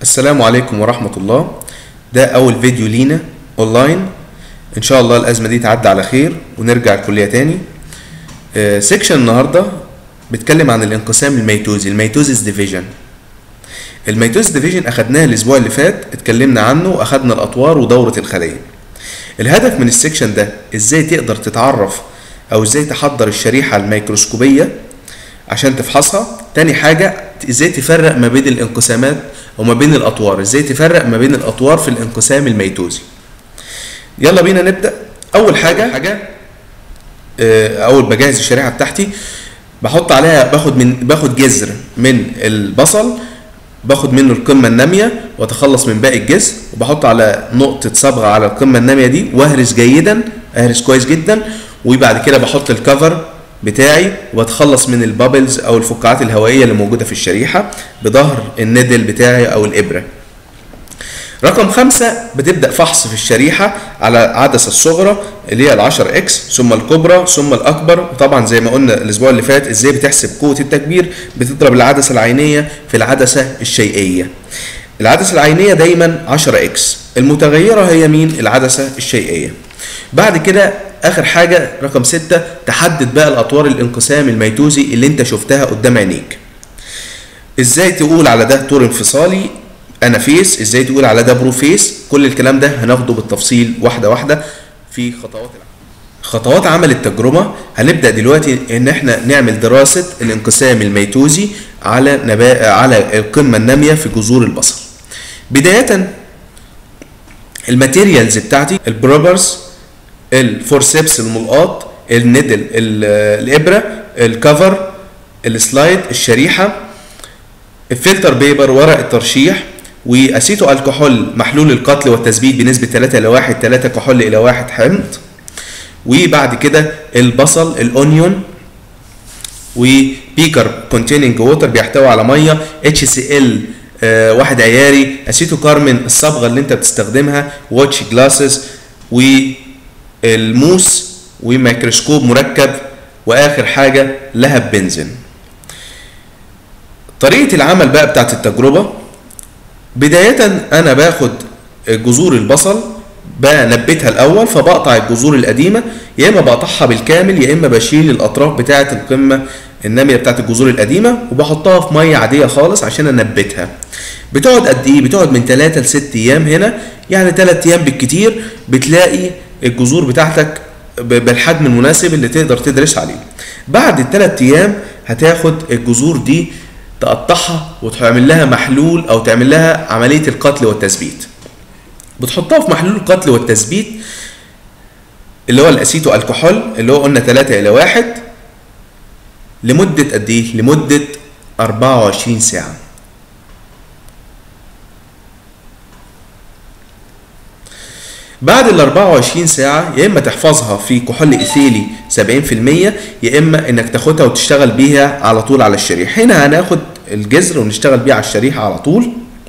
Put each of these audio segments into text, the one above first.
السلام عليكم ورحمة الله ده أول فيديو لينا أونلاين إن شاء الله الأزمة دي تعدي على خير ونرجع الكلية تاني آه، سيكشن النهاردة بيتكلم عن الانقسام الميتوزي الميتوزيس ديفيجن الميتوزيس ديفيجن أخدناه الأسبوع اللي فات اتكلمنا عنه وأخدنا الأطوار ودورة الخلية الهدف من السيكشن ده إزاي تقدر تتعرف أو إزاي تحضر الشريحة الميكروسكوبية عشان تفحصها تاني حاجة ازاي تفرق ما بين الانقسامات وما بين الاطوار ازاي تفرق ما بين الاطوار في الانقسام الميتوزي يلا بينا نبدأ اول حاجة حاجة آه، اول بجهز الشريحة بتاعتي بحط عليها باخد من باخد جذر من البصل باخد منه القمة النامية واتخلص من باقي الجذر وبحط على نقطة صبغة على القمة النامية دي واهرس جيدا اهرس كويس جدا وبعد كده بحط الكفر بتاعي واتخلص من البابلز او الفقاعات الهوائيه اللي موجوده في الشريحه بظهر الندل بتاعي او الابره رقم خمسة بتبدأ فحص في الشريحة على العدسة الصغرى اللي هي العشر اكس ثم الكبرى ثم الأكبر وطبعا زي ما قلنا الأسبوع اللي فات ازاي بتحسب قوة التكبير بتضرب العدسة العينية في العدسة الشيئية العدسة العينية دايما 10 اكس المتغيرة هي مين العدسة الشيئية بعد كده اخر حاجه رقم ستة تحدد بقى الاطوار الانقسام الميتوزي اللي انت شفتها قدام عينيك ازاي تقول على ده طور انفصالي انافيس ازاي تقول على ده بروفيس كل الكلام ده هناخده بالتفصيل واحده واحده في خطوات العمل. خطوات عمل التجربه هنبدا دلوقتي ان احنا نعمل دراسه الانقسام الميتوزي على نبا... على القمه الناميه في جذور البصل بدايه الماتيريالز بتاعتي البروبرز الفورسيبس الملقاط الندل ال- الابره الكفر السلايد الشريحه الفلتر بيبر ورق الترشيح واسيتو الكحول محلول القتل والتثبيت بنسبه 3 الى 1 3 كحول الى 1 حمض وبعد كده البصل الاونيون وبيكر كونتيننج ووتر بيحتوي على ميه اتش سي ال واحد عياري اسيتو كارمن الصبغه اللي انت بتستخدمها واتش جلاسز و الموس وميكروسكوب مركب واخر حاجه لهب بنزين طريقه العمل بقى بتاعت التجربه بدايه انا باخد جذور البصل بنبتها الاول فبقطع الجذور القديمه يا اما بقطعها بالكامل يا اما بشيل الاطراف بتاعه القمه الناميه بتاعه الجذور القديمه وبحطها في ميه عاديه خالص عشان انبتها بتقعد قد ايه بتقعد من 3 ل 6 ايام هنا يعني 3 ايام بالكتير بتلاقي الجذور بتاعتك ب- بالحجم المناسب اللي تقدر تدرس عليه بعد الثلاث ايام هتاخد الجذور دي تقطعها وتعمل لها محلول او تعمل لها عمليه القتل والتثبيت بتحطها في محلول القتل والتثبيت اللي هو الاسيتو الكحول اللي هو قلنا 3 الى 1 لمده قد ايه لمده 24 ساعه بعد ال 24 ساعة يا إما تحفظها في كحول إيثيلي 70% يا إما إنك تاخدها وتشتغل بيها على طول على الشريحة هنا هناخد الجذر ونشتغل بيه على الشريحة على طول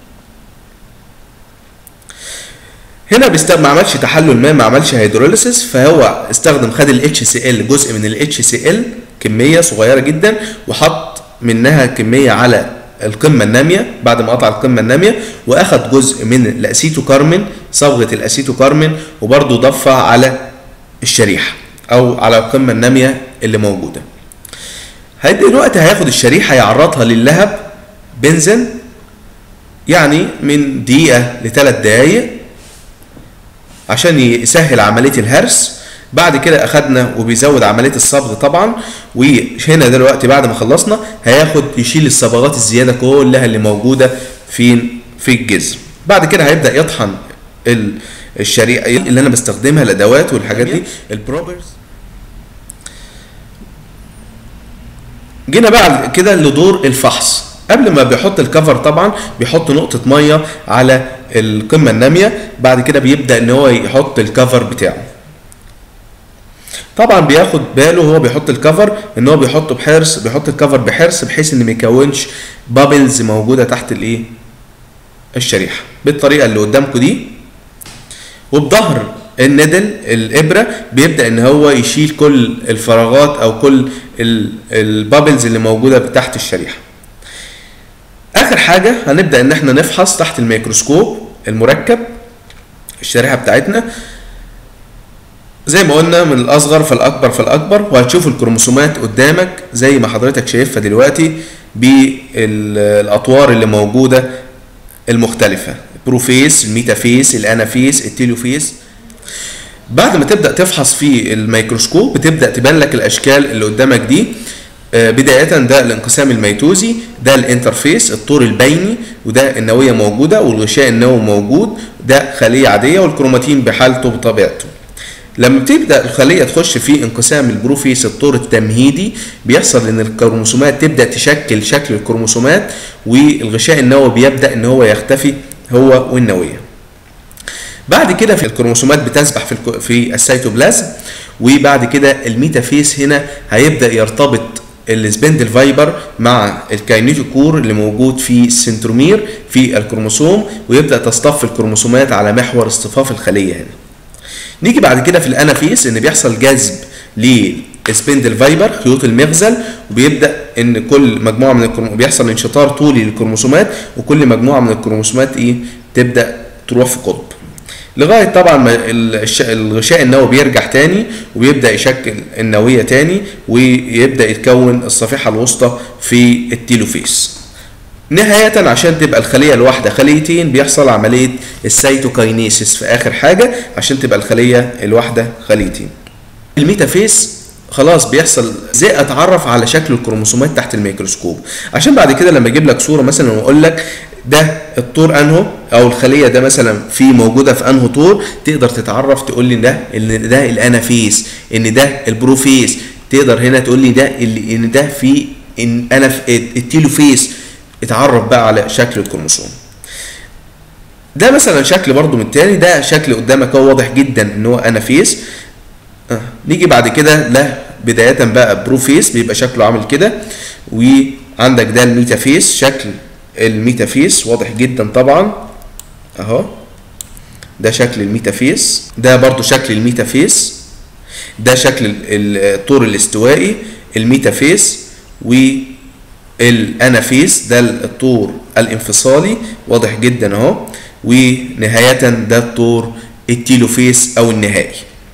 هنا بيست... ما عملش تحلل ما ما عملش هيدروليسيس فهو استخدم خد ال HCl جزء من ال HCl كمية صغيرة جدا وحط منها كمية على القمة النامية بعد ما قطع القمة النامية واخد جزء من الاسيتو كارمن صبغة الاسيتو كارمن وبرضه ضفها على الشريحة او على القمة النامية اللي موجودة هيبدأ دلوقتي هياخد الشريحة يعرضها للهب بنزين يعني من دقيقة لثلاث دقايق عشان يسهل عملية الهرس بعد كده اخدنا وبيزود عمليه الصبغ طبعا وهنا دلوقتي بعد ما خلصنا هياخد يشيل الصبغات الزياده كلها اللي موجوده في في الجذر بعد كده هيبدا يطحن ال- الشريحه اللي انا بستخدمها الادوات والحاجات دي البروبرز جينا بقى كده لدور الفحص قبل ما بيحط الكفر طبعا بيحط نقطة مية على القمة النامية بعد كده بيبدأ ان هو يحط الكفر بتاعه طبعا بياخد باله وهو بيحط الكفر ان هو بيحطه بحرص بيحط الكفر بحرص بحيث ان ما يكونش بابلز موجوده تحت الايه الشريحه بالطريقه اللي قدامكم دي وبظهر الندل الابره بيبدا ان هو يشيل كل الفراغات او كل البابلز اللي موجوده تحت الشريحه اخر حاجه هنبدا ان احنا نفحص تحت الميكروسكوب المركب الشريحه بتاعتنا زي ما قلنا من الاصغر فالاكبر فالاكبر وهتشوف الكروموسومات قدامك زي ما حضرتك شايفها دلوقتي بالاطوار اللي موجوده المختلفه بروفيس الميتافيس الانافيس التيلوفيس بعد ما تبدا تفحص في الميكروسكوب بتبدا تبان لك الاشكال اللي قدامك دي بداية ده الانقسام الميتوزي ده الانترفيس الطور البيني وده النوية موجودة والغشاء النووي موجود ده خلية عادية والكروماتين بحالته بطبيعته لما بتبدا الخليه تخش في انقسام البروفيس الطور التمهيدي بيحصل ان الكروموسومات تبدا تشكل شكل الكروموسومات والغشاء النووي بيبدا ان هو يختفي هو والنويه بعد كده في الكروموسومات بتسبح في الكو... في السيتوبلازم وبعد كده الميتافيس هنا هيبدا يرتبط السبندل فايبر مع الكاينيتوكور اللي موجود في السنترومير في الكروموسوم ويبدا تصطف الكروموسومات على محور اصطفاف الخليه هنا نيجي بعد كده في الانافيس ان بيحصل جذب للسبندل فايبر خيوط المغزل وبيبدا ان كل مجموعه من الكروم... بيحصل انشطار طولي للكروموسومات وكل مجموعه من الكروموسومات ايه تبدا تروح في قطب لغايه طبعا ما الغشاء النووي بيرجع تاني وبيبدا يشكل النويه تاني ويبدا يتكون الصفيحه الوسطى في التيلوفيس نهاية عشان تبقى الخلية الواحدة خليتين بيحصل عملية السيتوكاينيسيس في آخر حاجة عشان تبقى الخلية الواحدة خليتين. الميتافيس خلاص بيحصل ازاي اتعرف على شكل الكروموسومات تحت الميكروسكوب عشان بعد كده لما اجيب لك صوره مثلا واقول لك ده الطور انهو او الخليه ده مثلا في موجوده في انهو طور تقدر تتعرف تقول لي ده ان ده الانافيس ان ده البروفيس تقدر هنا تقول لي ده ان ده في ان انا في التيلوفيس اتعرف بقى على شكل الكروموسوم ده مثلا شكل برضو من التاني ده شكل قدامك هو واضح جدا ان هو انافيس آه. نيجي بعد كده له بداية بقى بروفيس بيبقى شكله عامل كده وعندك ده الميتافيس شكل الميتافيس واضح جدا طبعا اهو ده شكل الميتافيس ده برضو شكل الميتافيس ده شكل الطور الاستوائي الميتافيس والانافيس ده الطور الانفصالي واضح جدا اهو ونهاية ده الطور التيلوفيس او النهائي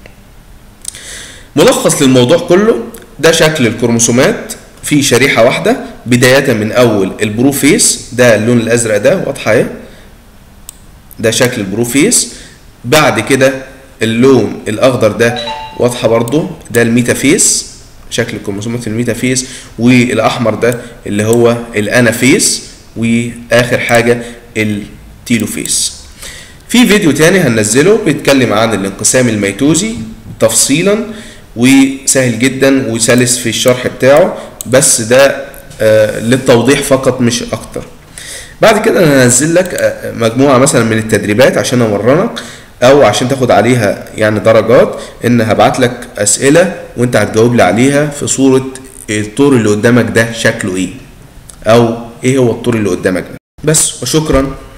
ملخص للموضوع كله ده شكل الكروموسومات في شريحة واحدة بداية من أول البروفيس ده اللون الأزرق ده واضحة اهي ده شكل البروفيس بعد كده اللون الأخضر ده واضحة برضو ده الميتافيس شكل الكروموسومات الميتافيس والأحمر ده اللي هو الأنافيس وآخر حاجة التيلوفيس في فيديو تاني هننزله بيتكلم عن الانقسام الميتوزي تفصيلا وسهل جدا وسلس في الشرح بتاعه بس ده آه للتوضيح فقط مش اكتر بعد كده انا هنزل لك آه مجموعه مثلا من التدريبات عشان امرنك او عشان تاخد عليها يعني درجات ان هبعت لك اسئله وانت هتجاوب لي عليها في صوره الطور اللي قدامك ده شكله ايه او ايه هو الطور اللي قدامك ده بس وشكرا